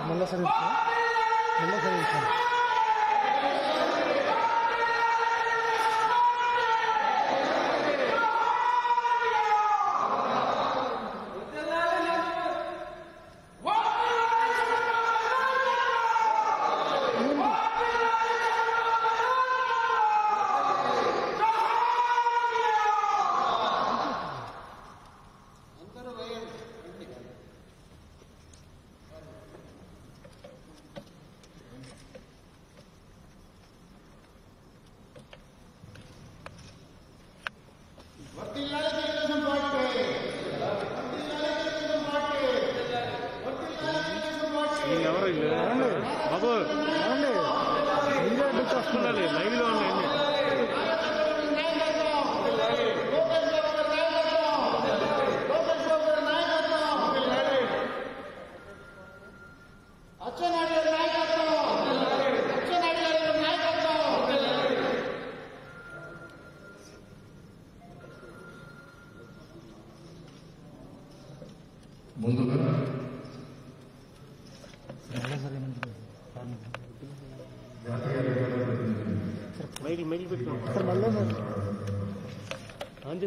మళ్ళీ సరే మళ్ళీ సరే ఎవరు బాబు వస్తుండాలి లైవ్ లో ఉన్నాయి ముందుగా మైకి మైకి పెట్టుకో సార్ మళ్ళీ అంజీ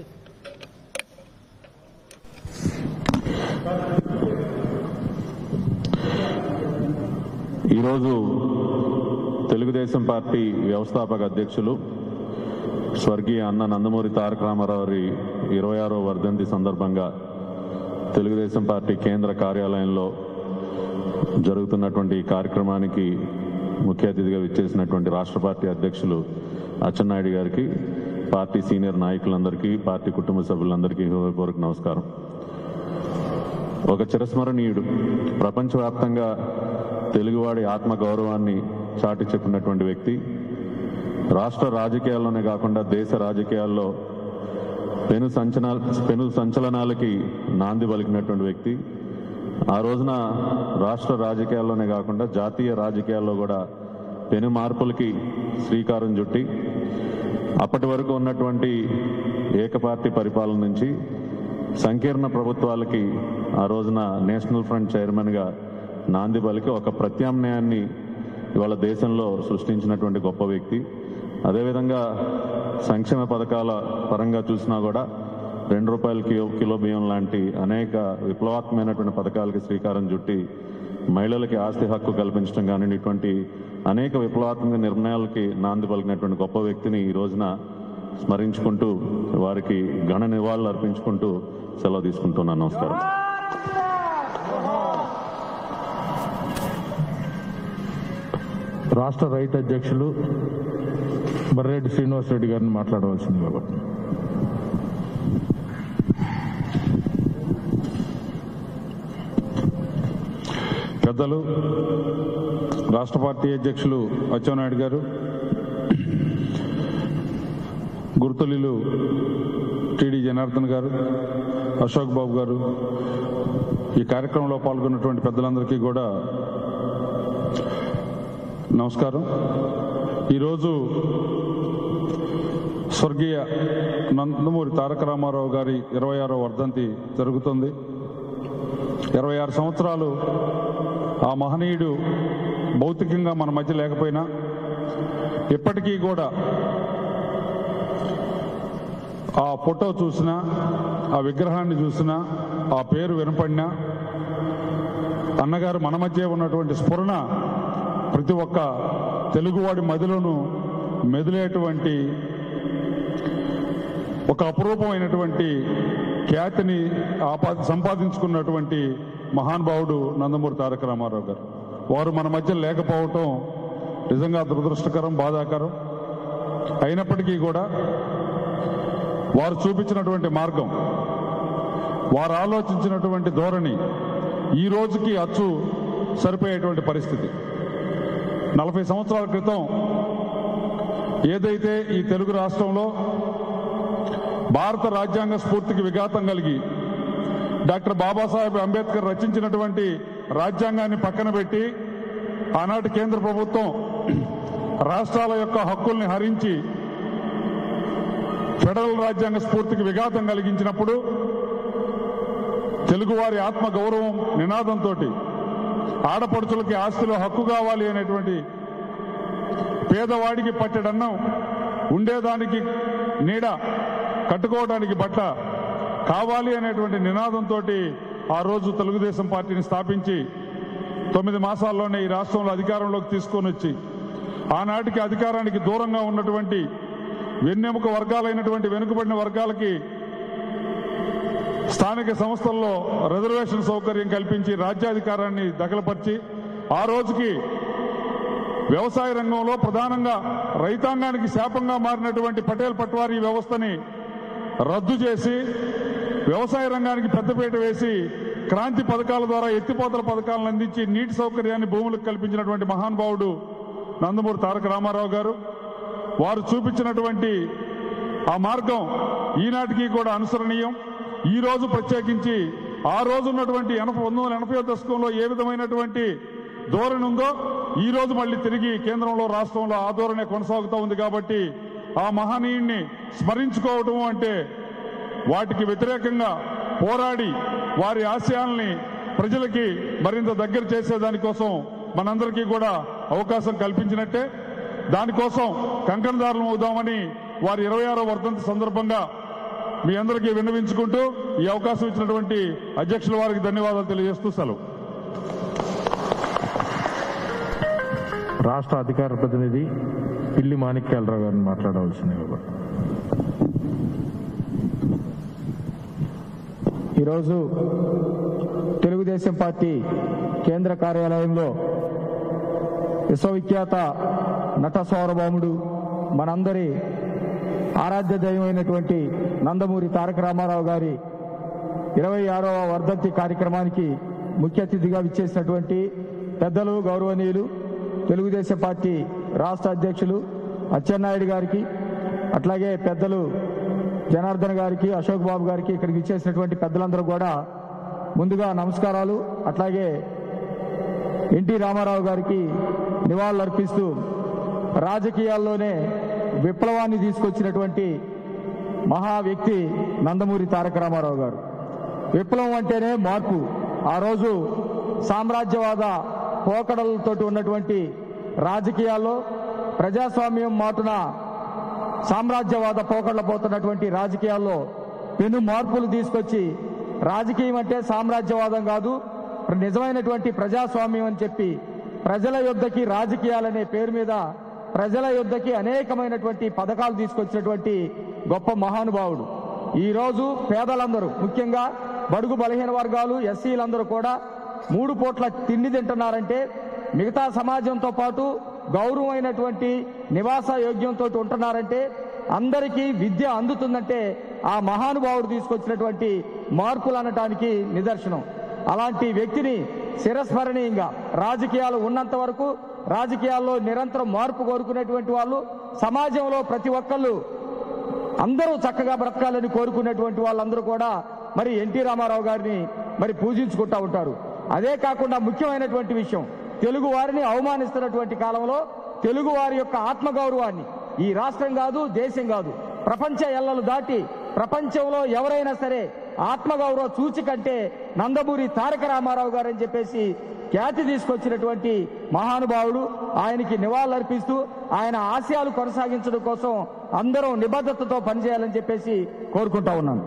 ఈరోజు తెలుగుదేశం పార్టీ వ్యవస్థాపక అధ్యక్షులు స్వర్గీయ అన్న నందమూరి తారక రామారావు గారి ఇరవై ఆరో వర్ధంతి సందర్భంగా తెలుగుదేశం పార్టీ కేంద్ర కార్యాలయంలో జరుగుతున్నటువంటి ఈ కార్యక్రమానికి ముఖ్య అతిథిగా విచ్చేసినటువంటి రాష్ట్ర పార్టీ అధ్యక్షులు అచ్చెన్నాయుడు గారికి పార్టీ సీనియర్ నాయకులందరికీ పార్టీ కుటుంబ సభ్యులందరికీ హృదయపూర్వక నమస్కారం ఒక చిరస్మరణీయుడు ప్రపంచవ్యాప్తంగా తెలుగువాడి ఆత్మ గౌరవాన్ని చాటి చెప్పినటువంటి వ్యక్తి రాష్ట్ర రాజకీయాల్లోనే కాకుండా దేశ రాజకీయాల్లో పెను సంచలన పెను సంచలనాలకి నాంది పలికినటువంటి వ్యక్తి ఆ రోజున రాష్ట్ర రాజకీయాల్లోనే కాకుండా జాతీయ రాజకీయాల్లో కూడా పెను మార్పులకి శ్రీకారం చుట్టి అప్పటి వరకు ఉన్నటువంటి ఏకపార్టీ పరిపాలన నుంచి సంకీర్ణ ప్రభుత్వాలకి ఆ రోజున నేషనల్ ఫ్రంట్ చైర్మన్గా నాంది పలికి ఒక ప్రత్యామ్నాయాన్ని ఇవాళ దేశంలో సృష్టించినటువంటి గొప్ప వ్యక్తి అదేవిధంగా సంక్షేమ పథకాల పరంగా చూసినా కూడా రెండు రూపాయల కిలో కిలో బియ్యం లాంటి అనేక విప్లవాత్మకమైనటువంటి పథకాలకి శ్రీకారం చుట్టి మహిళలకి ఆస్తి హక్కు కల్పించడం కానీ ఇటువంటి అనేక విప్లవాత్మక నిర్ణయాలకి నాంది పలికినటువంటి గొప్ప వ్యక్తిని ఈ రోజున స్మరించుకుంటూ వారికి ఘన నివాళులు అర్పించుకుంటూ సెలవు తీసుకుంటున్నాను నమస్కారం రాష్ట్ర రైతు అధ్యక్షులు బర్రెడ్డి శ్రీనివాస్ రెడ్డి గారిని మాట్లాడవలసింది కాబట్టి పెద్దలు రాష్ట్ర పార్టీ అధ్యక్షులు అచ్చెన్నాయుడు గారు గుర్తులీలు టీడీ జనార్దన్ గారు అశోక్ బాబు గారు ఈ కార్యక్రమంలో పాల్గొన్నటువంటి పెద్దలందరికీ కూడా నమస్కారం ఈరోజు స్వర్గీయ నందమూరి తారక రామారావు గారి ఇరవై ఆరో వర్ధంతి జరుగుతుంది ఇరవై ఆరు సంవత్సరాలు ఆ మహనీయుడు భౌతికంగా మన మధ్య లేకపోయినా ఇప్పటికీ కూడా ఆ ఫోటో చూసినా ఆ విగ్రహాన్ని చూసినా ఆ పేరు వినపడినా అన్నగారు మన మధ్య ఉన్నటువంటి స్ఫురణ ప్రతి ఒక్క తెలుగువాడి మదిలోనూ మెదిలేటువంటి ఒక అపురూపమైనటువంటి ఖ్యాతిని ఆపా- సంపాదించుకున్నటువంటి మహానుభావుడు నందమూరి తారక రామారావు గారు వారు మన మధ్య లేకపోవటం నిజంగా దురదృష్టకరం బాధాకరం అయినప్పటికీ కూడా వారు చూపించినటువంటి మార్గం వారు ఆలోచించినటువంటి ధోరణి ఈ రోజుకి అచ్చు సరిపోయేటువంటి పరిస్థితి నలభై సంవత్సరాల క్రితం ఏదైతే ఈ తెలుగు రాష్ట్రంలో భారత రాజ్యాంగ స్ఫూర్తికి విఘాతం కలిగి డాక్టర్ బాబాసాహెబ్ అంబేద్కర్ రచించినటువంటి రాజ్యాంగాన్ని పక్కన పెట్టి ఆనాటి కేంద్ర ప్రభుత్వం రాష్ట్రాల యొక్క హక్కుల్ని హరించి ఫెడరల్ రాజ్యాంగ స్ఫూర్తికి విఘాతం కలిగించినప్పుడు తెలుగువారి ఆత్మ గౌరవం నినాదంతో ఆడపడుచులకి ఆస్తిలో హక్కు కావాలి అనేటువంటి పేదవాడికి పట్టెడన్నం ఉండేదానికి నీడ కట్టుకోవడానికి బట్ట కావాలి అనేటువంటి నినాదంతో ఆ రోజు తెలుగుదేశం పార్టీని స్థాపించి తొమ్మిది మాసాల్లోనే ఈ రాష్ట్రంలో అధికారంలోకి తీసుకొని వచ్చి ఆనాటికి అధికారానికి దూరంగా ఉన్నటువంటి వెన్నెముక వర్గాలైనటువంటి వెనుకబడిన వర్గాలకి స్థానిక సంస్థల్లో రిజర్వేషన్ సౌకర్యం కల్పించి రాజ్యాధికారాన్ని దఖలపరిచి ఆ రోజుకి వ్యవసాయ రంగంలో ప్రధానంగా రైతాంగానికి శాపంగా మారినటువంటి పటేల్ పట్వారీ వ్యవస్థని రద్దు చేసి వ్యవసాయ రంగానికి పెద్దపీట వేసి క్రాంతి పథకాల ద్వారా ఎత్తిపోతల పథకాలను అందించి నీటి సౌకర్యాన్ని భూములకు కల్పించినటువంటి మహానుభావుడు నందమూరి తారక రామారావు గారు వారు చూపించినటువంటి ఆ మార్గం ఈనాటికి కూడా అనుసరణీయం ఈ రోజు ప్రత్యేకించి ఆ రోజు ఉన్నటువంటి ఎనభై పంతొమ్మిది వందల ఎనభై దశకంలో ఏ విధమైనటువంటి ధోరణి ఉందో ఈ రోజు మళ్ళీ తిరిగి కేంద్రంలో రాష్ట్రంలో ఆ ధోరణే కొనసాగుతూ ఉంది కాబట్టి ఆ మహనీయుణ్ణి స్మరించుకోవటం అంటే వాటికి వ్యతిరేకంగా పోరాడి వారి ఆశయాల్ని ప్రజలకి మరింత దగ్గర చేసేదానికోసం మనందరికీ కూడా అవకాశం కల్పించినట్టే దానికోసం కంకణదారులం అవుదామని వారి ఇరవై ఆరో వర్ధంతి సందర్భంగా మీ అందరికీ విన్నవించుకుంటూ ఈ అవకాశం ఇచ్చినటువంటి అధ్యక్షుల వారికి ధన్యవాదాలు తెలియజేస్తూ సెలవు రాష్ట్ర అధికార ప్రతినిధి పిల్లి మాణిక్యాలరావు గారిని మాట్లాడవలసింది కాబట్టి ఈరోజు తెలుగుదేశం పార్టీ కేంద్ర కార్యాలయంలో విశ్వవిఖ్యాత నట సౌరభౌముడు మనందరి ఆరాధ్య దైవమైనటువంటి నందమూరి తారక రామారావు గారి ఇరవై ఆరవ వర్ధంతి కార్యక్రమానికి ముఖ్య అతిథిగా విచ్చేసినటువంటి పెద్దలు గౌరవనీయులు తెలుగుదేశం పార్టీ రాష్ట్ర అధ్యక్షులు అచ్చెన్నాయుడు గారికి అట్లాగే పెద్దలు జనార్దన్ గారికి అశోక్ బాబు గారికి ఇక్కడికి విచ్చేసినటువంటి పెద్దలందరూ కూడా ముందుగా నమస్కారాలు అట్లాగే ఎన్టీ రామారావు గారికి నివాళులర్పిస్తూ రాజకీయాల్లోనే విప్లవాన్ని తీసుకొచ్చినటువంటి మహా వ్యక్తి నందమూరి తారక రామారావు గారు విప్లవం అంటేనే మార్పు ఆ రోజు సామ్రాజ్యవాద పోకడలతోటి ఉన్నటువంటి రాజకీయాల్లో ప్రజాస్వామ్యం మాటున సామ్రాజ్యవాద పోకడల పోతున్నటువంటి రాజకీయాల్లో పెను మార్పులు తీసుకొచ్చి రాజకీయం అంటే సామ్రాజ్యవాదం కాదు నిజమైనటువంటి ప్రజాస్వామ్యం అని చెప్పి ప్రజల యుద్ధకి రాజకీయాలనే పేరు మీద ప్రజల యుద్ధకి అనేకమైనటువంటి పథకాలు తీసుకొచ్చినటువంటి గొప్ప మహానుభావుడు ఈ రోజు పేదలందరూ ముఖ్యంగా బడుగు బలహీన వర్గాలు ఎస్సీలందరూ కూడా మూడు పూట్ల తిండి తింటున్నారంటే మిగతా సమాజంతో పాటు గౌరవమైనటువంటి నివాస యోగ్యంతో ఉంటున్నారంటే అందరికీ విద్య అందుతుందంటే ఆ మహానుభావుడు తీసుకొచ్చినటువంటి మార్పులు అనటానికి నిదర్శనం అలాంటి వ్యక్తిని శిరస్మరణీయంగా రాజకీయాలు ఉన్నంత వరకు రాజకీయాల్లో నిరంతరం మార్పు కోరుకునేటువంటి వాళ్ళు సమాజంలో ప్రతి ఒక్కళ్ళు అందరూ చక్కగా బ్రతకాలని కోరుకునేటువంటి వాళ్ళందరూ కూడా మరి ఎన్టీ రామారావు గారిని మరి పూజించుకుంటా ఉంటారు అదే కాకుండా ముఖ్యమైనటువంటి విషయం తెలుగు వారిని అవమానిస్తున్నటువంటి కాలంలో తెలుగు వారి యొక్క ఆత్మగౌరవాన్ని ఈ రాష్ట్రం కాదు దేశం కాదు ప్రపంచ ఎల్లలు దాటి ప్రపంచంలో ఎవరైనా సరే ఆత్మగౌరవ సూచికంటే నందమూరి తారక రామారావు గారు అని చెప్పేసి ఖ్యాతి తీసుకొచ్చినటువంటి మహానుభావుడు ఆయనకి నివాళులర్పిస్తూ ఆయన ఆశయాలు కొనసాగించడం కోసం అందరం నిబద్ధతతో పనిచేయాలని చెప్పేసి కోరుకుంటా ఉన్నాను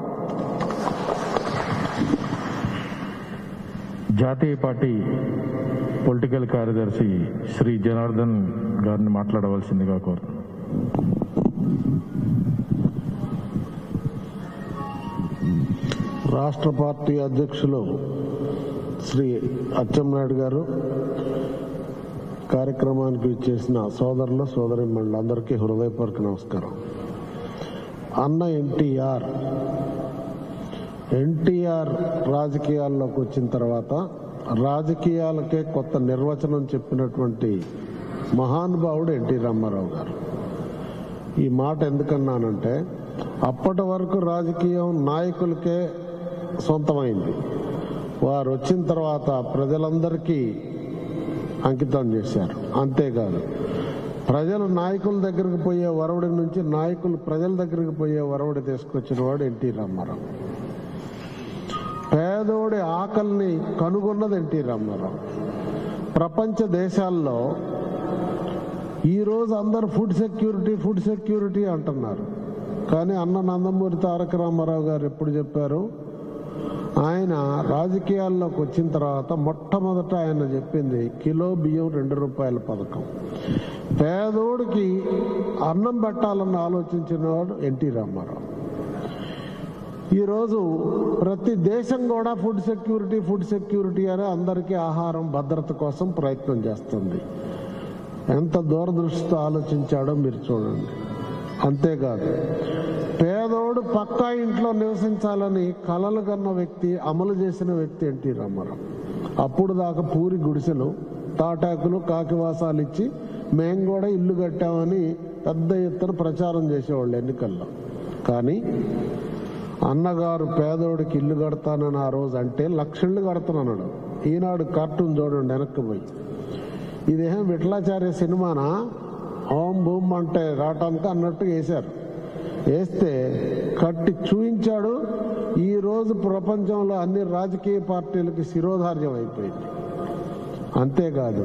జాతీయ పార్టీ పొలిటికల్ కార్యదర్శి శ్రీ జనార్దన్ గారిని మాట్లాడవలసిందిగా కోరుతున్నాను రాష్ట్ర పార్టీ అధ్యక్షులు శ్రీ అచ్చెన్నాయుడు గారు కార్యక్రమానికి ఇచ్చేసిన సోదరులు సోదరి అందరికీ హృదయపూర్వక నమస్కారం అన్న ఎన్టీఆర్ ఎన్టీఆర్ రాజకీయాల్లోకి వచ్చిన తర్వాత రాజకీయాలకే కొత్త నిర్వచనం చెప్పినటువంటి మహానుభావుడు ఎన్టీ రామారావు గారు ఈ మాట ఎందుకన్నానంటే అప్పటి వరకు రాజకీయం నాయకులకే సొంతమైంది వారు వచ్చిన తర్వాత ప్రజలందరికీ అంకితం చేశారు అంతేకాదు ప్రజలు నాయకుల దగ్గరికి పోయే వరవడి నుంచి నాయకులు ప్రజల దగ్గరికి పోయే వరవడి తీసుకొచ్చిన వాడు ఎన్టీ రామారావు పేద పేదోడి ఆకలిని కనుగొన్నది ఎన్టీ రామారావు ప్రపంచ దేశాల్లో ఈరోజు అందరు ఫుడ్ సెక్యూరిటీ ఫుడ్ సెక్యూరిటీ అంటున్నారు కానీ అన్న నందమూరి తారక రామారావు గారు ఎప్పుడు చెప్పారు ఆయన రాజకీయాల్లోకి వచ్చిన తర్వాత మొట్టమొదట ఆయన చెప్పింది కిలో బియ్యం రెండు రూపాయల పథకం పేదోడికి అన్నం పెట్టాలని ఆలోచించిన వాడు ఎన్టీ రామారావు ఈరోజు ప్రతి దేశం కూడా ఫుడ్ సెక్యూరిటీ ఫుడ్ సెక్యూరిటీ అని అందరికీ ఆహారం భద్రత కోసం ప్రయత్నం చేస్తుంది ఎంత దూరదృష్టితో ఆలోచించాడో మీరు చూడండి అంతేకాదు పేదోడు పక్కా ఇంట్లో నివసించాలని కలలు కన్న వ్యక్తి అమలు చేసిన వ్యక్తి ఎన్టీ రామారావు అప్పుడు దాకా పూరి గుడిసెలు తాటాకులు కాకివాసాలు ఇచ్చి మేము కూడా ఇల్లు కట్టామని పెద్ద ఎత్తున ప్రచారం చేసేవాళ్ళు ఎన్నికల్లో కానీ అన్నగారు పేదోడికి ఇల్లు కడతానని ఆ రోజు అంటే లక్షలు కడతానన్నాడు ఈనాడు కార్టూన్ చూడండి వెనక్కి పోయి ఇదేం విఠలాచార్య సినిమానా ఓం భూమ్ అంటే రావటానికి అన్నట్టు వేశారు వేస్తే కట్టి చూయించాడు ఈ రోజు ప్రపంచంలో అన్ని రాజకీయ పార్టీలకి శిరోధార్యం అయిపోయింది అంతేకాదు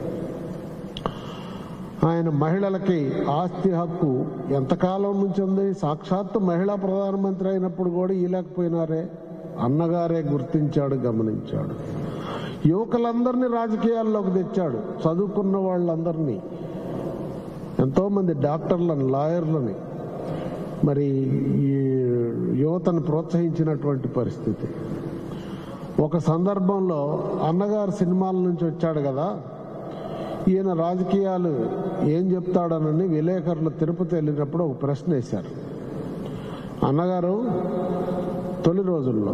ఆయన మహిళలకి ఆస్తి హక్కు ఎంతకాలం నుంచి ఉంది సాక్షాత్తు మహిళా ప్రధానమంత్రి అయినప్పుడు కూడా ఇయలేకపోయినారే అన్నగారే గుర్తించాడు గమనించాడు యువకులందరినీ రాజకీయాల్లోకి తెచ్చాడు చదువుకున్న వాళ్ళందరినీ ఎంతో మంది డాక్టర్లని లాయర్లని మరి ఈ యువతను ప్రోత్సహించినటువంటి పరిస్థితి ఒక సందర్భంలో అన్నగారు సినిమాల నుంచి వచ్చాడు కదా ఈయన రాజకీయాలు ఏం చెప్తాడనని విలేకరులు తిరుపతి వెళ్ళినప్పుడు ఒక ప్రశ్న వేశారు అన్నగారు తొలి రోజుల్లో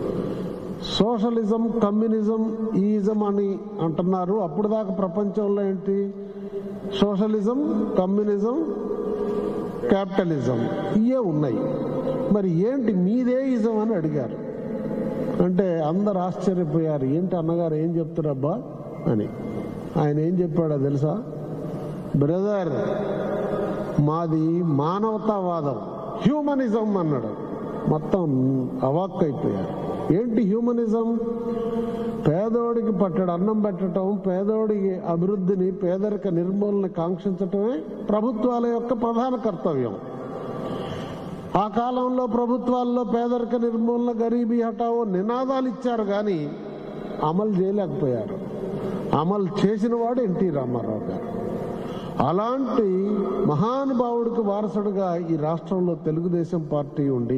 సోషలిజం కమ్యూనిజం ఈజం అని అంటున్నారు అప్పుడు దాకా ప్రపంచంలో ఏంటి సోషలిజం కమ్యూనిజం క్యాపిటలిజం ఇవే ఉన్నాయి మరి ఏంటి మీదే ఇజం అని అడిగారు అంటే అందరు ఆశ్చర్యపోయారు ఏంటి అన్నగారు ఏం చెప్తున్నారబ్బా అని ఆయన ఏం చెప్పాడో తెలుసా బ్రదర్ మాది మానవతావాదం హ్యూమనిజం అన్నాడు మొత్తం అవాక్కైపోయారు ఏంటి హ్యూమనిజం పేదోడికి పట్టడు అన్నం పెట్టడం పేదోడికి అభివృద్ధిని పేదరిక నిర్మూలన కాంక్షించటమే ప్రభుత్వాల యొక్క ప్రధాన కర్తవ్యం ఆ కాలంలో ప్రభుత్వాల్లో పేదరిక నిర్మూలన గరీబీ హఠావో నినాదాలు ఇచ్చారు కానీ అమలు చేయలేకపోయారు అమలు చేసిన వాడు ఎన్టీ రామారావు గారు అలాంటి మహానుభావుడికి వారసుడుగా ఈ రాష్ట్రంలో తెలుగుదేశం పార్టీ ఉండి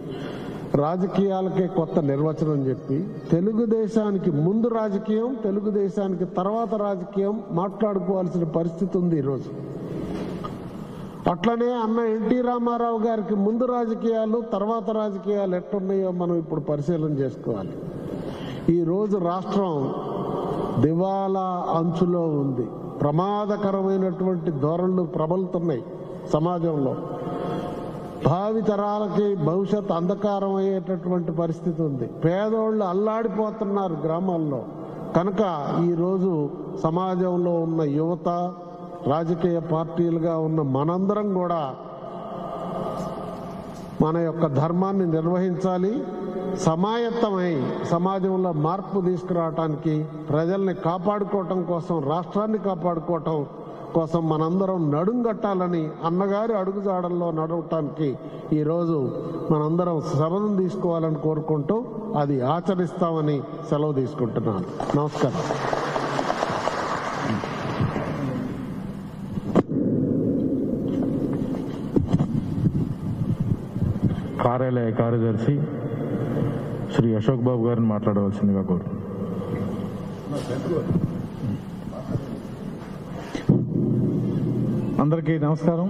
రాజకీయాలకే కొత్త నిర్వచనం చెప్పి తెలుగుదేశానికి ముందు రాజకీయం తెలుగుదేశానికి తర్వాత రాజకీయం మాట్లాడుకోవాల్సిన పరిస్థితి ఉంది ఈరోజు అట్లనే అన్న ఎన్టీ రామారావు గారికి ముందు రాజకీయాలు తర్వాత రాజకీయాలు ఎట్టున్నాయో మనం ఇప్పుడు పరిశీలన చేసుకోవాలి ఈ రోజు రాష్ట్రం దివాలా అంచులో ఉంది ప్రమాదకరమైనటువంటి ధోరణులు ప్రబలుతున్నాయి సమాజంలో భావి తరాలకి భవిష్యత్ అంధకారం అయ్యేటటువంటి పరిస్థితి ఉంది పేదోళ్ళు అల్లాడిపోతున్నారు గ్రామాల్లో కనుక ఈరోజు సమాజంలో ఉన్న యువత రాజకీయ పార్టీలుగా ఉన్న మనందరం కూడా మన యొక్క ధర్మాన్ని నిర్వహించాలి సమాయత్తమై సమాజంలో మార్పు తీసుకురావటానికి ప్రజల్ని కాపాడుకోవటం కోసం రాష్ట్రాన్ని కాపాడుకోవటం కోసం మనందరం నడుంగట్టాలని అన్నగారి అడుగుజాడల్లో నడవటానికి ఈరోజు మనందరం శబదం తీసుకోవాలని కోరుకుంటూ అది ఆచరిస్తామని సెలవు తీసుకుంటున్నాను నమస్కారం కార్యాలయ కార్యదర్శి శ్రీ అశోక్ బాబు గారిని మాట్లాడవలసిందిగా కోరు అందరికీ నమస్కారం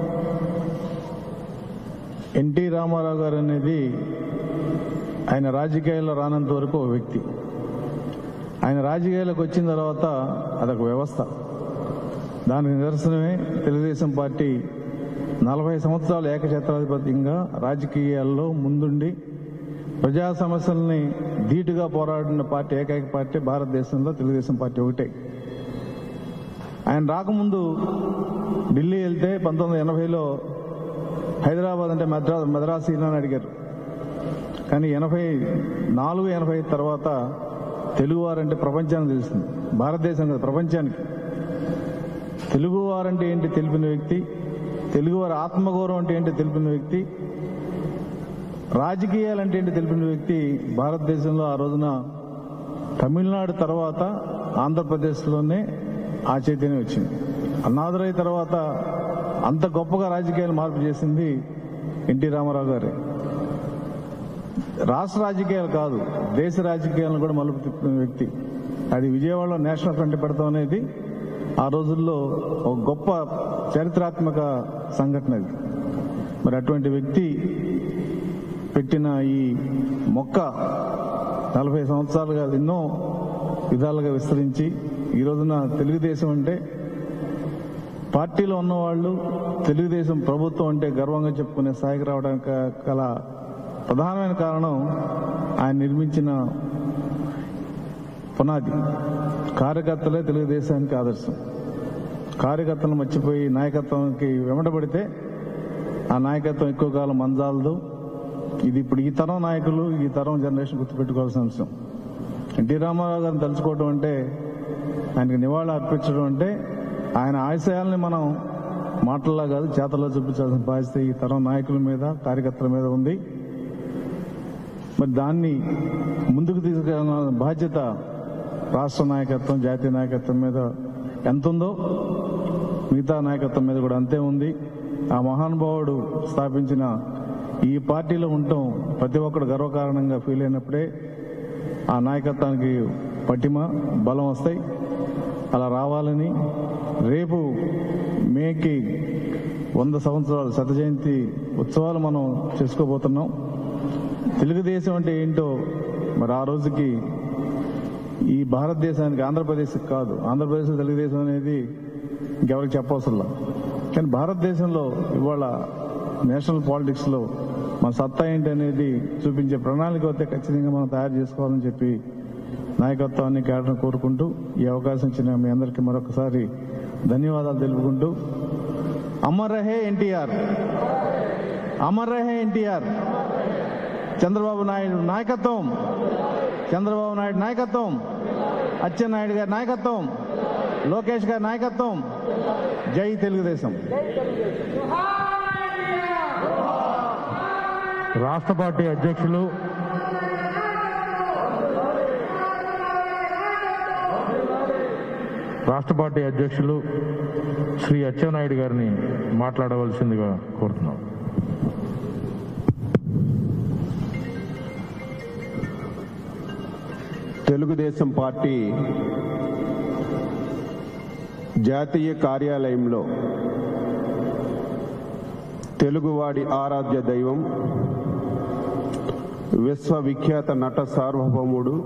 ఎన్టీ రామారావు గారు అనేది ఆయన రాజకీయాల్లో రానంత వరకు ఒక వ్యక్తి ఆయన రాజకీయాలకు వచ్చిన తర్వాత అదొక వ్యవస్థ దానికి నిదర్శనమే తెలుగుదేశం పార్టీ నలభై సంవత్సరాలు ఏకఛత్రాధిపత్యంగా రాజకీయాల్లో ముందుండి ప్రజా సమస్యల్ని ధీటుగా పోరాడిన పార్టీ ఏకైక పార్టీ భారతదేశంలో తెలుగుదేశం పార్టీ ఒకటే ఆయన రాకముందు ఢిల్లీ వెళ్తే పంతొమ్మిది ఎనభైలో హైదరాబాద్ అంటే మద్రా మద్రాసు అని అడిగారు కానీ ఎనభై నాలుగు ఎనభై తర్వాత తెలుగువారంటే ప్రపంచానికి తెలిసింది భారతదేశం కాదు ప్రపంచానికి తెలుగువారంటే ఏంటి తెలిపిన వ్యక్తి తెలుగువారి ఆత్మగౌరవం అంటే ఏంటి తెలిపిన వ్యక్తి రాజకీయాలంటే ఏంటి తెలిపిన వ్యక్తి భారతదేశంలో ఆ రోజున తమిళనాడు తర్వాత ఆంధ్రప్రదేశ్లోనే ఆ చైతన్యం వచ్చింది అన్నాదురై తర్వాత అంత గొప్పగా రాజకీయాలు మార్పు చేసింది ఎన్టీ రామారావు గారే రాష్ట్ర రాజకీయాలు కాదు దేశ రాజకీయాలను కూడా మలుపు తిప్పిన వ్యక్తి అది విజయవాడలో నేషనల్ ఫ్రంట్ పెడతాం అనేది ఆ రోజుల్లో ఒక గొప్ప చరిత్రాత్మక సంఘటన ఇది మరి అటువంటి వ్యక్తి పెట్టిన ఈ మొక్క నలభై సంవత్సరాలుగా ఎన్నో విధాలుగా విస్తరించి ఈ రోజున తెలుగుదేశం అంటే పార్టీలో ఉన్నవాళ్ళు తెలుగుదేశం ప్రభుత్వం అంటే గర్వంగా చెప్పుకునే స్థాయికి రావడానికి గల ప్రధానమైన కారణం ఆయన నిర్మించిన పునాది కార్యకర్తలే తెలుగుదేశానికి ఆదర్శం కార్యకర్తలను మర్చిపోయి నాయకత్వానికి వెంబడబడితే ఆ నాయకత్వం ఎక్కువ కాలం మంజాలదు ఇది ఇప్పుడు ఈ తరం నాయకులు ఈ తరం జనరేషన్ గుర్తుపెట్టుకోవాల్సిన అంశం ఎన్టీ రామారావు గారిని తలుచుకోవడం అంటే ఆయనకి నివాళులు అర్పించడం అంటే ఆయన ఆశయాల్ని మనం మాటల్లో కాదు చేతల్లో చూపించాల్సిన బాధ్యత ఈ తరం నాయకుల మీద కార్యకర్తల మీద ఉంది మరి దాన్ని ముందుకు తీసుకెళ్ళిన బాధ్యత రాష్ట్ర నాయకత్వం జాతీయ నాయకత్వం మీద ఎంత ఉందో మిగతా నాయకత్వం మీద కూడా అంతే ఉంది ఆ మహానుభావుడు స్థాపించిన ఈ పార్టీలో ఉండటం ప్రతి ఒక్కరు గర్వకారణంగా ఫీల్ అయినప్పుడే ఆ నాయకత్వానికి పటిమ బలం వస్తాయి అలా రావాలని రేపు మేకి వంద సంవత్సరాలు శత జయంతి ఉత్సవాలు మనం చేసుకోబోతున్నాం తెలుగుదేశం అంటే ఏంటో మరి ఆ రోజుకి ఈ భారతదేశానికి ఆంధ్రప్రదేశ్ కాదు ఆంధ్రప్రదేశ్ తెలుగుదేశం అనేది ఇంకెవరికి చెప్పవసరంలా కానీ భారతదేశంలో ఇవాళ నేషనల్ పాలిటిక్స్ లో మన సత్తా ఏంటి అనేది చూపించే ప్రణాళిక అయితే ఖచ్చితంగా మనం తయారు చేసుకోవాలని చెప్పి నాయకత్వాన్ని కేటను కోరుకుంటూ ఈ అవకాశం ఇచ్చిన మీ అందరికీ మరొకసారి ధన్యవాదాలు తెలుపుకుంటూ అమర్ రహే ఎన్టీఆర్ అమర్ రహే ఎన్టీఆర్ చంద్రబాబు నాయుడు నాయకత్వం చంద్రబాబు నాయుడు నాయకత్వం అచ్చెన్నాయుడు గారి నాయకత్వం లోకేష్ గారి నాయకత్వం జై తెలుగుదేశం రాష్ట్ర పార్టీ అధ్యక్షులు రాష్ట్ర పార్టీ అధ్యక్షులు శ్రీ అచ్చెన్నాయుడు గారిని మాట్లాడవలసిందిగా కోరుతున్నాం తెలుగుదేశం పార్టీ జాతీయ కార్యాలయంలో తెలుగువాడి ఆరాధ్య దైవం విశ్వవిఖ్యాత నట సార్వభౌముడు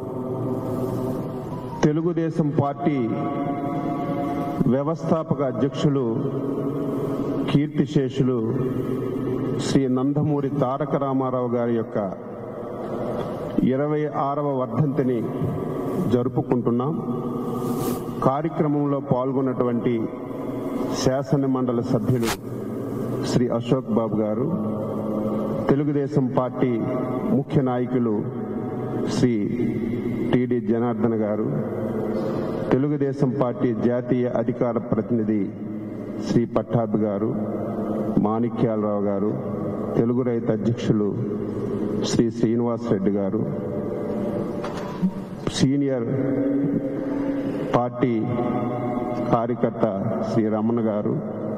తెలుగుదేశం పార్టీ వ్యవస్థాపక అధ్యక్షులు కీర్తిశేషులు శ్రీ నందమూరి తారక రామారావు గారి యొక్క ఇరవై ఆరవ వర్ధంతిని జరుపుకుంటున్నాం కార్యక్రమంలో పాల్గొన్నటువంటి శాసన మండలి సభ్యులు శ్రీ అశోక్ బాబు గారు తెలుగుదేశం పార్టీ ముఖ్య నాయకులు శ్రీ టిడి జనార్దన్ గారు తెలుగుదేశం పార్టీ జాతీయ అధికార ప్రతినిధి శ్రీ పట్టాభి గారు మాణిక్యాలరావు గారు తెలుగు రైతు అధ్యక్షులు శ్రీ శ్రీనివాస్ రెడ్డి గారు సీనియర్ పార్టీ కార్యకర్త శ్రీ రమణ గారు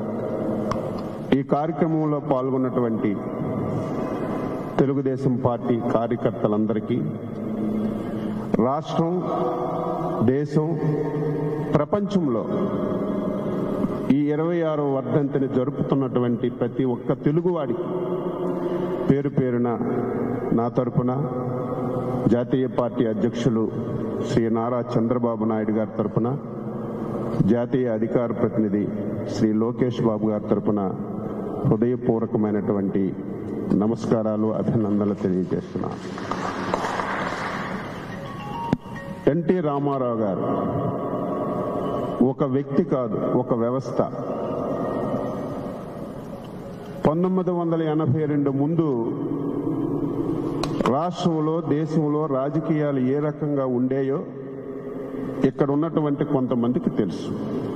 ఈ కార్యక్రమంలో పాల్గొన్నటువంటి తెలుగుదేశం పార్టీ కార్యకర్తలందరికీ రాష్ట్రం దేశం ప్రపంచంలో ఈ ఇరవై ఆరో వర్ధంతిని జరుపుతున్నటువంటి ప్రతి ఒక్క తెలుగువాడికి పేరు పేరున నా తరపున జాతీయ పార్టీ అధ్యక్షులు శ్రీ నారా చంద్రబాబు నాయుడు గారి తరపున జాతీయ అధికార ప్రతినిధి శ్రీ లోకేష్ బాబు గారి తరపున హృదయపూర్వకమైనటువంటి నమస్కారాలు అభినందనలు తెలియజేస్తున్నాను ఎన్టీ రామారావు గారు ఒక వ్యక్తి కాదు ఒక వ్యవస్థ పంతొమ్మిది వందల ఎనభై రెండు ముందు రాష్ట్రంలో దేశంలో రాజకీయాలు ఏ రకంగా ఉండేయో ఇక్కడ ఉన్నటువంటి కొంతమందికి తెలుసు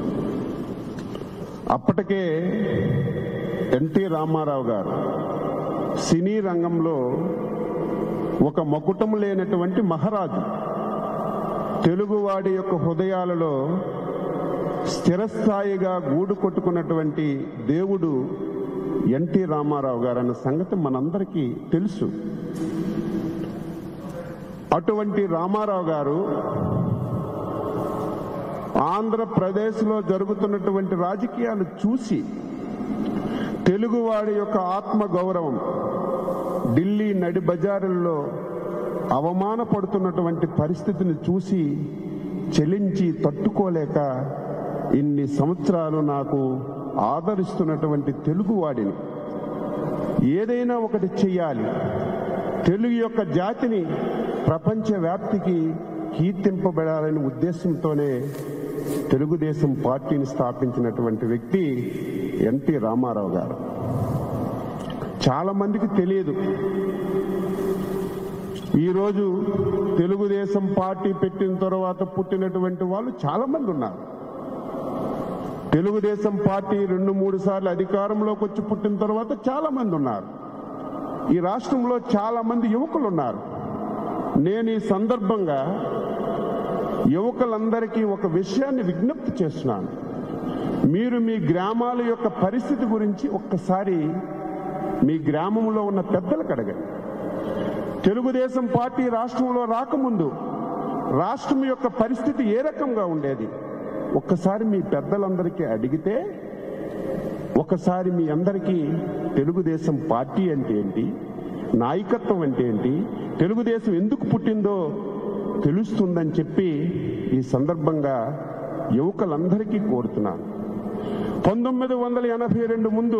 అప్పటికే ఎన్టీ రామారావు గారు సినీ రంగంలో ఒక మకుటం లేనటువంటి మహారాజు తెలుగువాడి యొక్క హృదయాలలో స్థిరస్థాయిగా గూడు కొట్టుకున్నటువంటి దేవుడు ఎన్టీ రామారావు గారు అన్న సంగతి మనందరికీ తెలుసు అటువంటి రామారావు గారు ఆంధ్రప్రదేశ్లో జరుగుతున్నటువంటి రాజకీయాలు చూసి తెలుగువాడి యొక్క ఆత్మ గౌరవం ఢిల్లీ నడి బజారుల్లో అవమానపడుతున్నటువంటి పరిస్థితిని చూసి చెలించి తట్టుకోలేక ఇన్ని సంవత్సరాలు నాకు ఆదరిస్తున్నటువంటి తెలుగువాడిని ఏదైనా ఒకటి చెయ్యాలి తెలుగు యొక్క జాతిని ప్రపంచ వ్యాప్తికి కీర్తింపబడాలనే ఉద్దేశంతోనే తెలుగుదేశం పార్టీని స్థాపించినటువంటి వ్యక్తి ఎన్టీ రామారావు గారు చాలా మందికి తెలియదు ఈరోజు తెలుగుదేశం పార్టీ పెట్టిన తర్వాత పుట్టినటువంటి వాళ్ళు చాలా మంది ఉన్నారు తెలుగుదేశం పార్టీ రెండు మూడు సార్లు అధికారంలోకి వచ్చి పుట్టిన తర్వాత చాలా మంది ఉన్నారు ఈ రాష్ట్రంలో చాలా మంది యువకులు ఉన్నారు నేను ఈ సందర్భంగా యువకులందరికీ ఒక విషయాన్ని విజ్ఞప్తి చేస్తున్నాను మీరు మీ గ్రామాల యొక్క పరిస్థితి గురించి ఒక్కసారి మీ గ్రామంలో ఉన్న పెద్దలకు అడగండి తెలుగుదేశం పార్టీ రాష్ట్రంలో రాకముందు రాష్ట్రం యొక్క పరిస్థితి ఏ రకంగా ఉండేది ఒక్కసారి మీ పెద్దలందరికీ అడిగితే ఒకసారి మీ అందరికీ తెలుగుదేశం పార్టీ అంటే ఏంటి నాయకత్వం అంటే ఏంటి తెలుగుదేశం ఎందుకు పుట్టిందో తెలుస్తుందని చెప్పి ఈ సందర్భంగా యువకులందరికీ కోరుతున్నాను పంతొమ్మిది వందల ఎనభై రెండు ముందు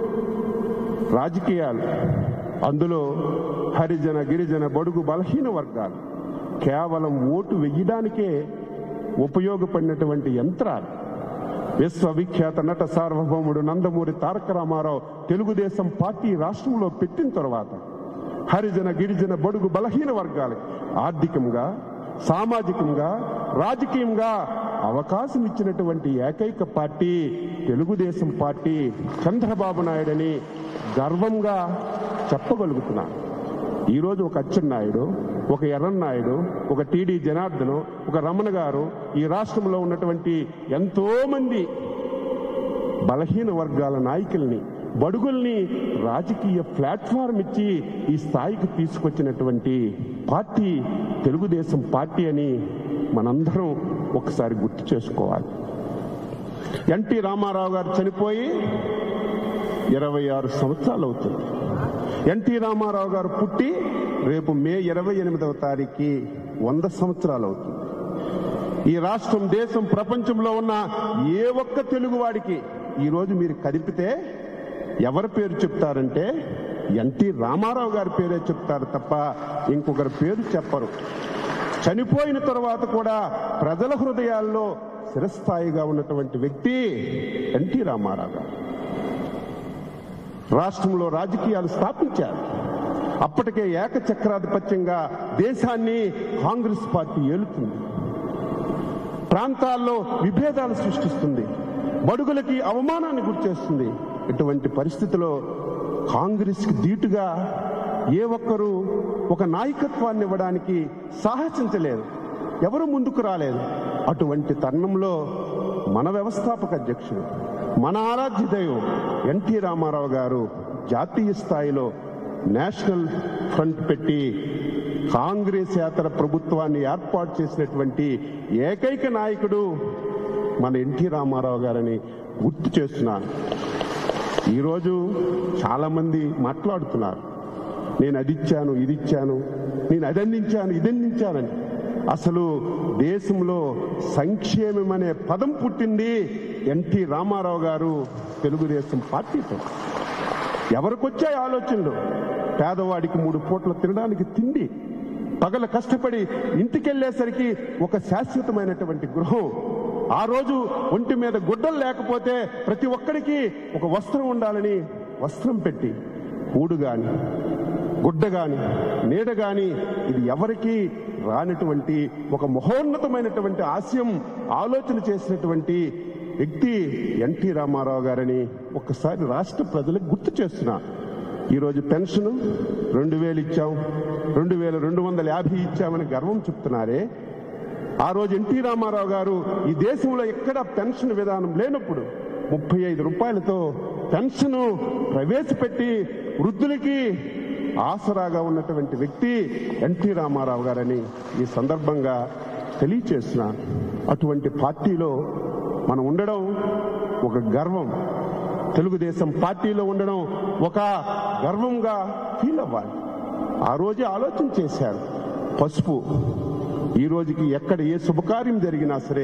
రాజకీయాలు అందులో హరిజన గిరిజన బడుగు బలహీన వర్గాలు కేవలం ఓటు వెయ్యడానికే ఉపయోగపడినటువంటి యంత్రాలు విశ్వవిఖ్యాత నట సార్వభౌముడు నందమూరి తారక రామారావు తెలుగుదేశం పార్టీ రాష్ట్రంలో పెట్టిన తర్వాత హరిజన గిరిజన బడుగు బలహీన వర్గాలకి ఆర్థికంగా సామాజికంగా రాజకీయంగా అవకాశం ఇచ్చినటువంటి ఏకైక పార్టీ తెలుగుదేశం పార్టీ చంద్రబాబు నాయుడని గర్వంగా చెప్పగలుగుతున్నాను ఈరోజు ఒక అచ్చెన్నాయుడు ఒక ఎర్రన్నాయుడు ఒక టీడీ జనార్దను ఒక రమణ గారు ఈ రాష్ట్రంలో ఉన్నటువంటి ఎంతో మంది బలహీన వర్గాల నాయకుల్ని బడుగుల్ని రాజకీయ ప్లాట్ఫారం ఇచ్చి ఈ స్థాయికి తీసుకొచ్చినటువంటి పార్టీ తెలుగుదేశం పార్టీ అని మనందరం ఒకసారి గుర్తు చేసుకోవాలి ఎన్టీ రామారావు గారు చనిపోయి ఇరవై ఆరు సంవత్సరాలు అవుతుంది ఎన్టీ రామారావు గారు పుట్టి రేపు మే ఇరవై ఎనిమిదవ తారీఖు వంద సంవత్సరాలు అవుతుంది ఈ రాష్ట్రం దేశం ప్రపంచంలో ఉన్న ఏ ఒక్క తెలుగువాడికి ఈరోజు మీరు కదిపితే ఎవరి పేరు చెప్తారంటే ఎన్టీ రామారావు గారి పేరే చెప్తారు తప్ప ఇంకొకరి పేరు చెప్పరు చనిపోయిన తర్వాత కూడా ప్రజల హృదయాల్లో చిరస్థాయిగా ఉన్నటువంటి వ్యక్తి ఎన్టీ రామారావు గారు రాష్ట్రంలో రాజకీయాలు స్థాపించారు అప్పటికే ఏకచక్రాధిపత్యంగా దేశాన్ని కాంగ్రెస్ పార్టీ ఏలుతుంది ప్రాంతాల్లో విభేదాలు సృష్టిస్తుంది బడుగులకి అవమానాన్ని గురిచేస్తుంది ఇటువంటి పరిస్థితిలో కాంగ్రెస్కి ధీటుగా ఏ ఒక్కరూ ఒక నాయకత్వాన్ని ఇవ్వడానికి సాహసించలేదు ఎవరు ముందుకు రాలేదు అటువంటి తరుణంలో మన వ్యవస్థాపక అధ్యక్షుడు మన ఆరాధ్య దైవం ఎన్టీ రామారావు గారు జాతీయ స్థాయిలో నేషనల్ ఫ్రంట్ పెట్టి కాంగ్రెస్ యాత్ర ప్రభుత్వాన్ని ఏర్పాటు చేసినటువంటి ఏకైక నాయకుడు మన ఎన్టీ రామారావు గారని గుర్తు చేస్తున్నాను ఈరోజు చాలా మంది మాట్లాడుతున్నారు నేను అది ఇచ్చాను ఇది ఇచ్చాను నేను అది అందించాను ఇది అందించానని అసలు దేశంలో సంక్షేమం అనే పదం పుట్టింది ఎన్టీ రామారావు గారు తెలుగుదేశం పార్టీతో ఎవరికొచ్చాయి ఆలోచనలు పేదవాడికి మూడు పూట్ల తినడానికి తిండి పగల కష్టపడి ఇంటికెళ్లేసరికి ఒక శాశ్వతమైనటువంటి గృహం ఆ రోజు ఒంటి మీద గుడ్డలు లేకపోతే ప్రతి ఒక్కడికి ఒక వస్త్రం ఉండాలని వస్త్రం పెట్టి కూడు గాని గుడ్డ గాని నీడ గాని ఇది ఎవరికీ రానటువంటి ఒక మహోన్నతమైనటువంటి ఆశయం ఆలోచన చేసినటువంటి వ్యక్తి ఎన్టీ రామారావు గారని ఒక్కసారి రాష్ట్ర ప్రజలకు గుర్తు చేస్తున్నా ఈరోజు పెన్షన్ రెండు వేలు ఇచ్చాం రెండు వేల రెండు వందల యాభై ఇచ్చామని గర్వం చెప్తున్నారే ఆ రోజు ఎన్టీ రామారావు గారు ఈ దేశంలో ఎక్కడ పెన్షన్ విధానం లేనప్పుడు ముప్పై ఐదు రూపాయలతో పెన్షన్ ప్రవేశపెట్టి వృద్ధులకి ఆసరాగా ఉన్నటువంటి వ్యక్తి ఎన్టీ రామారావు గారని ఈ సందర్భంగా తెలియచేస్తున్నాను అటువంటి పార్టీలో మనం ఉండడం ఒక గర్వం తెలుగుదేశం పార్టీలో ఉండడం ఒక గర్వంగా ఫీల్ అవ్వాలి ఆ రోజే ఆలోచన చేశారు పసుపు ఈ రోజుకి ఎక్కడ ఏ శుభకార్యం జరిగినా సరే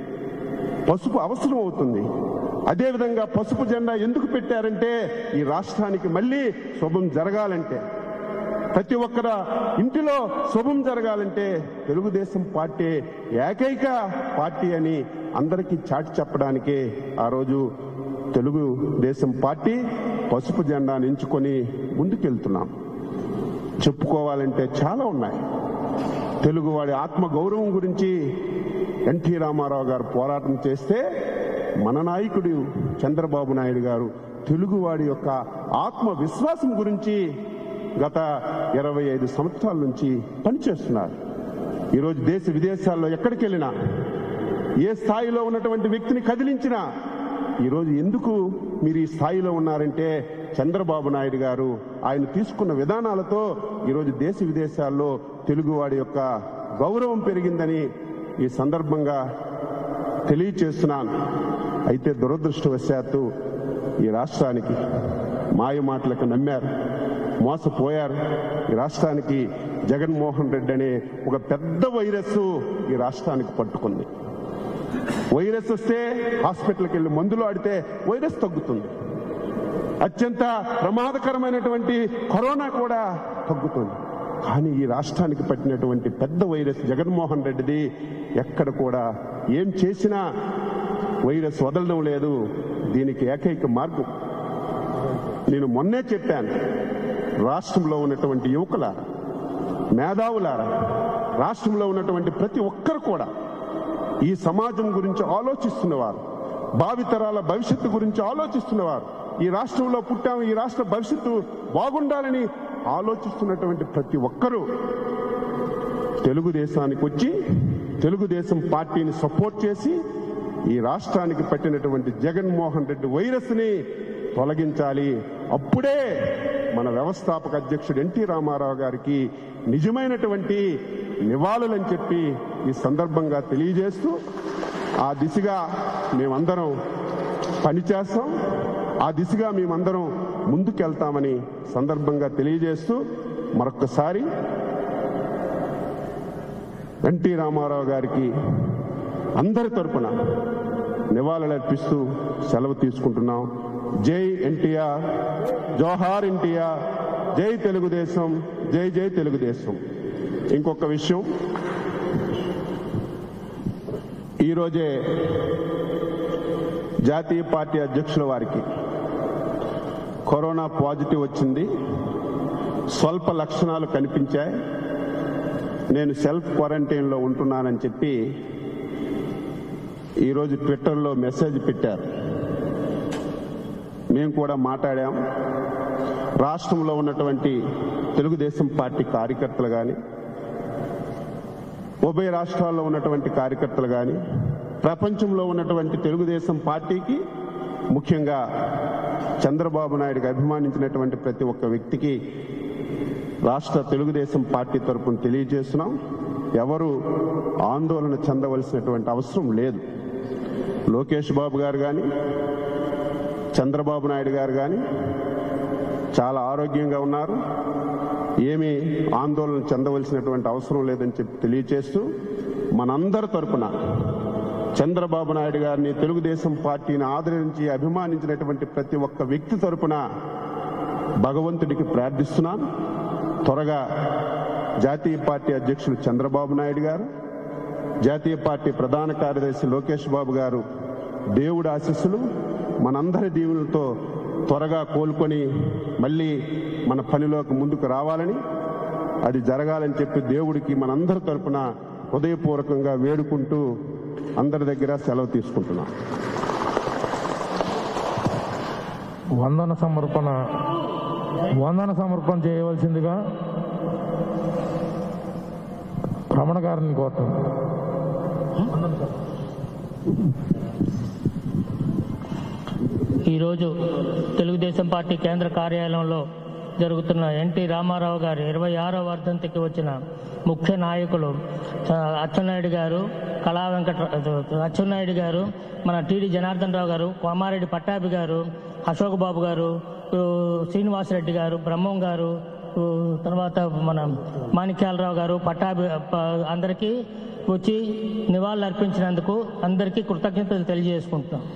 పసుపు అవసరం అవుతుంది అదేవిధంగా పసుపు జెండా ఎందుకు పెట్టారంటే ఈ రాష్ట్రానికి మళ్ళీ శుభం జరగాలంటే ప్రతి ఒక్కర ఇంటిలో శుభం జరగాలంటే తెలుగుదేశం పార్టీ ఏకైక పార్టీ అని అందరికీ చాటి చెప్పడానికే ఆ రోజు తెలుగుదేశం పార్టీ పసుపు జెండాను ఎంచుకొని ముందుకెళ్తున్నాం చెప్పుకోవాలంటే చాలా ఉన్నాయి తెలుగువాడి ఆత్మ గౌరవం గురించి ఎన్టీ రామారావు గారు పోరాటం చేస్తే మన నాయకుడు చంద్రబాబు నాయుడు గారు తెలుగువాడి యొక్క ఆత్మ విశ్వాసం గురించి గత ఇరవై ఐదు సంవత్సరాల నుంచి పనిచేస్తున్నారు ఈరోజు దేశ విదేశాల్లో ఎక్కడికి వెళ్ళినా ఏ స్థాయిలో ఉన్నటువంటి వ్యక్తిని కదిలించినా ఈరోజు ఎందుకు మీరు ఈ స్థాయిలో ఉన్నారంటే చంద్రబాబు నాయుడు గారు ఆయన తీసుకున్న విధానాలతో ఈరోజు దేశ విదేశాల్లో తెలుగువాడి యొక్క గౌరవం పెరిగిందని ఈ సందర్భంగా తెలియచేస్తున్నాను అయితే దురదృష్టవశాత్తు ఈ రాష్ట్రానికి మాయ మాటలకు నమ్మారు మోసపోయారు ఈ రాష్ట్రానికి జగన్మోహన్ రెడ్డి అనే ఒక పెద్ద వైరస్ ఈ రాష్ట్రానికి పట్టుకుంది వైరస్ వస్తే హాస్పిటల్కి వెళ్ళి మందులు ఆడితే వైరస్ తగ్గుతుంది అత్యంత ప్రమాదకరమైనటువంటి కరోనా కూడా తగ్గుతుంది కానీ ఈ రాష్ట్రానికి పట్టినటువంటి పెద్ద వైరస్ జగన్మోహన్ రెడ్డిది ఎక్కడ కూడా ఏం చేసినా వైరస్ వదలడం లేదు దీనికి ఏకైక మార్గం నేను మొన్నే చెప్పాను రాష్ట్రంలో ఉన్నటువంటి యువకులారా మేధావులారా రాష్ట్రంలో ఉన్నటువంటి ప్రతి ఒక్కరు కూడా ఈ సమాజం గురించి ఆలోచిస్తున్నవారు భావితరాల భవిష్యత్తు గురించి ఆలోచిస్తున్నవారు ఈ రాష్ట్రంలో పుట్టాము ఈ రాష్ట్ర భవిష్యత్తు బాగుండాలని ఆలోచిస్తున్నటువంటి ప్రతి ఒక్కరూ తెలుగుదేశానికి వచ్చి తెలుగుదేశం పార్టీని సపోర్ట్ చేసి ఈ రాష్ట్రానికి పట్టినటువంటి జగన్మోహన్ రెడ్డి వైరస్ని తొలగించాలి అప్పుడే మన వ్యవస్థాపక అధ్యక్షుడు ఎన్టీ రామారావు గారికి నిజమైనటువంటి నివాళులని చెప్పి ఈ సందర్భంగా తెలియజేస్తూ ఆ దిశగా మేమందరం పనిచేస్తాం ఆ దిశగా మేమందరం ముందుకెళ్తామని సందర్భంగా తెలియజేస్తూ మరొక్కసారి ఎన్టీ రామారావు గారికి అందరి తరపున నివాళులర్పిస్తూ సెలవు తీసుకుంటున్నాం జై ఎన్టీఆర్ జోహార్ ఎన్టీఆర్ జై తెలుగుదేశం జై జై తెలుగుదేశం ఇంకొక విషయం ఈరోజే జాతీయ పార్టీ అధ్యక్షుల వారికి కరోనా పాజిటివ్ వచ్చింది స్వల్ప లక్షణాలు కనిపించాయి నేను సెల్ఫ్ క్వారంటైన్లో ఉంటున్నానని చెప్పి ఈరోజు ట్విట్టర్లో మెసేజ్ పెట్టారు మేము కూడా మాట్లాడాం రాష్ట్రంలో ఉన్నటువంటి తెలుగుదేశం పార్టీ కార్యకర్తలు కానీ ఉభయ రాష్ట్రాల్లో ఉన్నటువంటి కార్యకర్తలు కానీ ప్రపంచంలో ఉన్నటువంటి తెలుగుదేశం పార్టీకి ముఖ్యంగా చంద్రబాబు నాయుడుకి అభిమానించినటువంటి ప్రతి ఒక్క వ్యక్తికి రాష్ట్ర తెలుగుదేశం పార్టీ తరపున తెలియజేస్తున్నాం ఎవరు ఆందోళన చెందవలసినటువంటి అవసరం లేదు లోకేష్ బాబు గారు కానీ చంద్రబాబు నాయుడు గారు కానీ చాలా ఆరోగ్యంగా ఉన్నారు ఏమీ ఆందోళన చెందవలసినటువంటి అవసరం లేదని చెప్పి తెలియచేస్తూ మనందరి తరపున చంద్రబాబు నాయుడు గారిని తెలుగుదేశం పార్టీని ఆదరించి అభిమానించినటువంటి ప్రతి ఒక్క వ్యక్తి తరపున భగవంతుడికి ప్రార్థిస్తున్నాను త్వరగా జాతీయ పార్టీ అధ్యక్షులు చంద్రబాబు నాయుడు గారు జాతీయ పార్టీ ప్రధాన కార్యదర్శి లోకేష్ బాబు గారు దేవుడి ఆశీస్సులు మనందరి దీవులతో త్వరగా కోలుకొని మళ్ళీ మన పనిలోకి ముందుకు రావాలని అది జరగాలని చెప్పి దేవుడికి మనందరి తరపున హృదయపూర్వకంగా వేడుకుంటూ అందరి దగ్గర సెలవు తీసుకుంటున్నాం వందన సమర్పణ వందన సమర్పణ చేయవలసిందిగా రమణ గారిని కోరుతాను ఈరోజు తెలుగుదేశం పార్టీ కేంద్ర కార్యాలయంలో జరుగుతున్న ఎన్టీ రామారావు గారి ఇరవై ఆరో వర్ధంతికి వచ్చిన ముఖ్య నాయకులు ఆ, అచ్చెన్నాయుడు గారు కళా వెంకట అచ్చెన్నాయుడు గారు మన టీడీ జనార్దన్ రావు గారు కోమారెడ్డి పట్టాభి గారు అశోక్ బాబు గారు ఊ, శ్రీనివాసరెడ్డి గారు బ్రహ్మం గారు ఊ, తర్వాత మన మాణిక్యాలరావు గారు పట్టాభి ప- అందరికీ వచ్చి నివాళులు అర్పించినందుకు అందరికీ కృతజ్ఞతలు తెలియజేసుకుంటున్నాం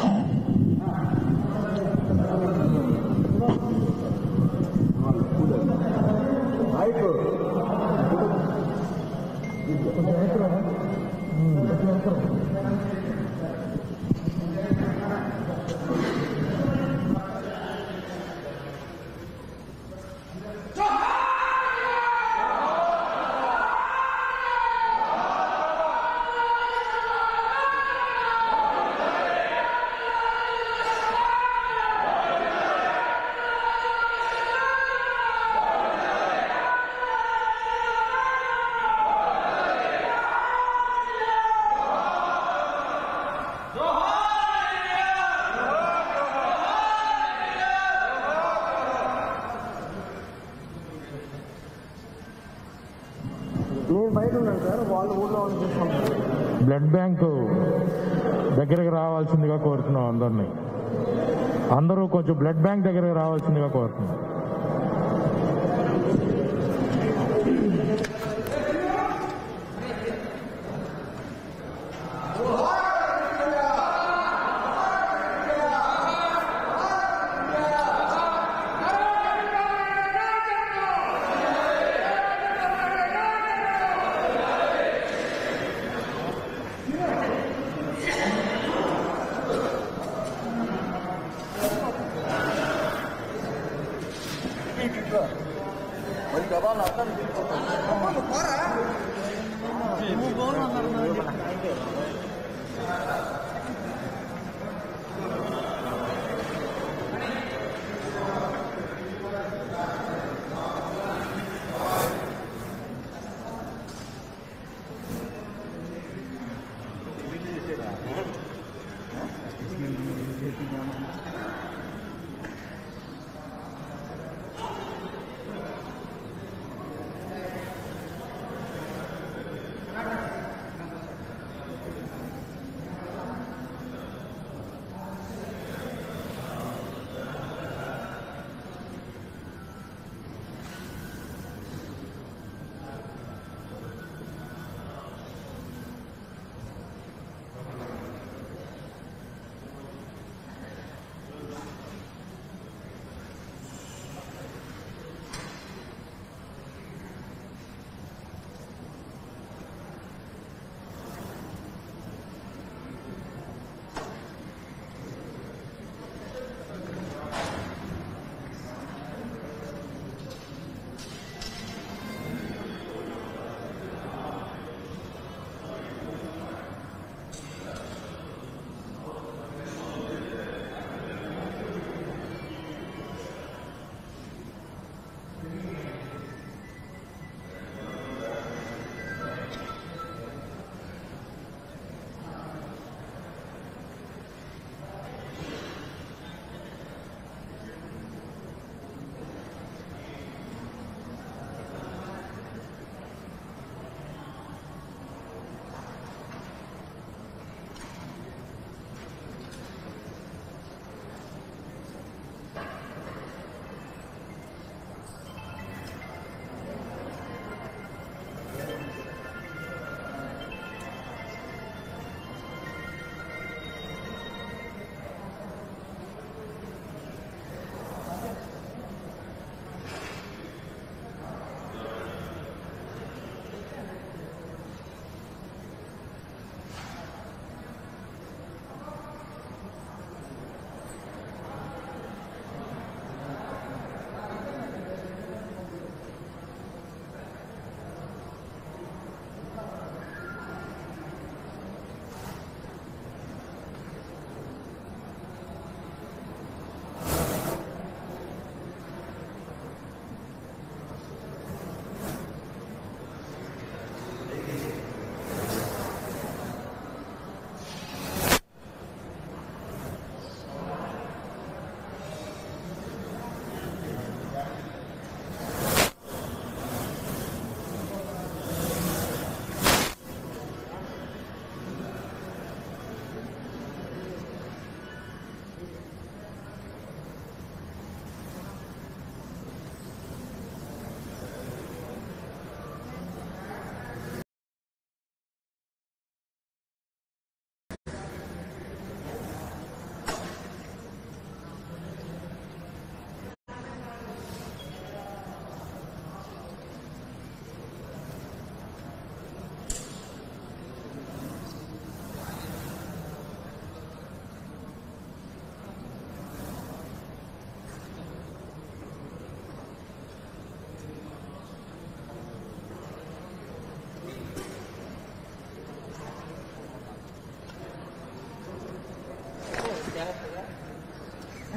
బ్లడ్ బ్యాంకు దగ్గరికి రావాల్సిందిగా కోరుతున్నాం అందరినీ అందరూ కొంచెం బ్లడ్ బ్యాంక్ దగ్గరికి రావాల్సిందిగా కోరుతున్నాం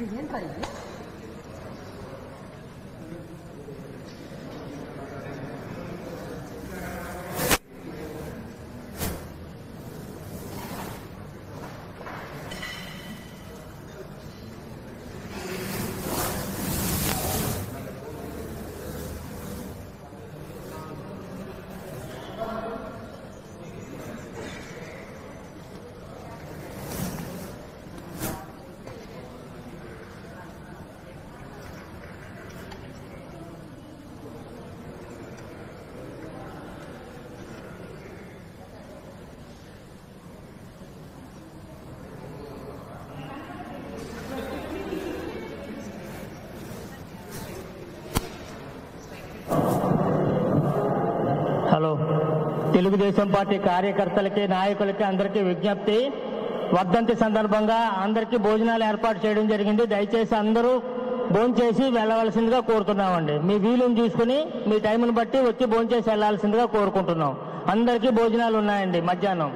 హలో తెలుగుదేశం పార్టీ కార్యకర్తలకి నాయకులకి అందరికీ విజ్ఞప్తి వర్ధంతి సందర్భంగా అందరికీ భోజనాలు ఏర్పాటు చేయడం జరిగింది దయచేసి అందరూ భోంచేసి వెళ్ళవలసిందిగా కోరుతున్నామండి మీ వీలుని చూసుకుని మీ టైంని బట్టి వచ్చి భోంచేసి వెళ్ళాల్సిందిగా కోరుకుంటున్నాం అందరికీ భోజనాలు ఉన్నాయండి మధ్యాహ్నం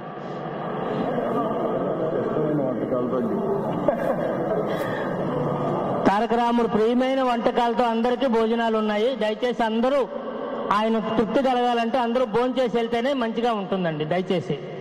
తారక రాముడు ప్రియమైన వంటకాలతో అందరికీ భోజనాలు ఉన్నాయి దయచేసి అందరూ ఆయన తృప్తి కలగాలంటే అందరూ భోంచేసి వెళ్తేనే మంచిగా ఉంటుందండి దయచేసి